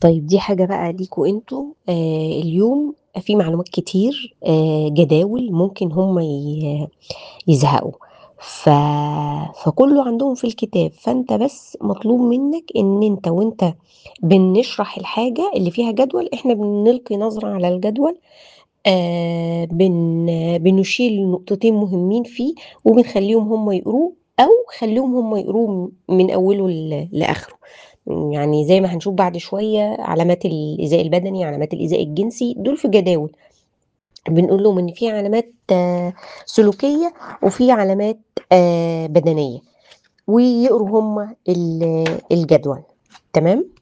طيب دي حاجة بقى ليكم أنتم آآ اليوم في معلومات كتير آآ جداول ممكن هم ي يزهقوا، ف فكُلّه عندهم في الكتاب، فأنت بس مطلوب منّك إن أنت وأنت بنشرح الحاجة اللي فيها جدول، إحنا بنلقي نظرة على الجدول آآ بن بنشيل نقطتين مهمين فيه وبنخلّيهم هم يقروه أو خلّيهم هم يقروه من أوله ل لآخره، يعني زي ما هنشوف بعد شوية علامات الإيذاء البدني، علامات الإيذاء الجنسي، دول في جداول، بنقول لهم إن في علامات سلوكية وفي علامات آآ بدنية، ويقروا هم ال الجدول، تمام؟